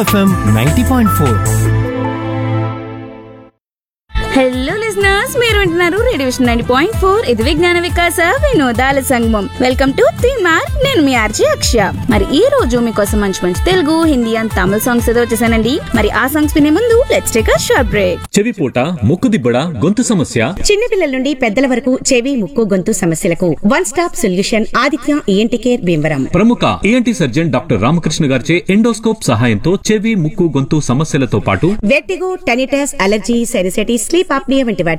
FM ninety point four hello listeners మీరు వింటున్నారు radio విషన్ నైన్ పాయింట్ ఫోర్ ఇది విజ్ఞాన వికాస వినోదాల సంగమం వెల్కమ్ టు తీమార్ నేను మీ ఆర్జీ అక్షయ మరి ఈ రోజు మీకోసం మంచి మంచి తెలుగు హిందీ అండ్ తమిళ సాంగ్స్ ఏదో వచ్చేసానండి మరి ఆ సాంగ్స్ వినే ముందు let's take a short break చెవిపూట ముక్కుదిబ్బడ గొంతు సమస్య చిన్నపిల్లల నుండి పెద్దల వరకు చెవి ముక్కు గొంతు సమస్యలకు one stop solution Aditya ENT care Bhimavaram ప్రముఖ ఏఎన్టీ సర్జన్ డాక్టర్ రామకృష్ణ గారిచే ఎండోస్కోప్ సహాయంతో చెవి ముక్కు గొంతు సమస్యలతో పాటు vertigo tinnitus allergy sinusitis sleep apnoea వంటి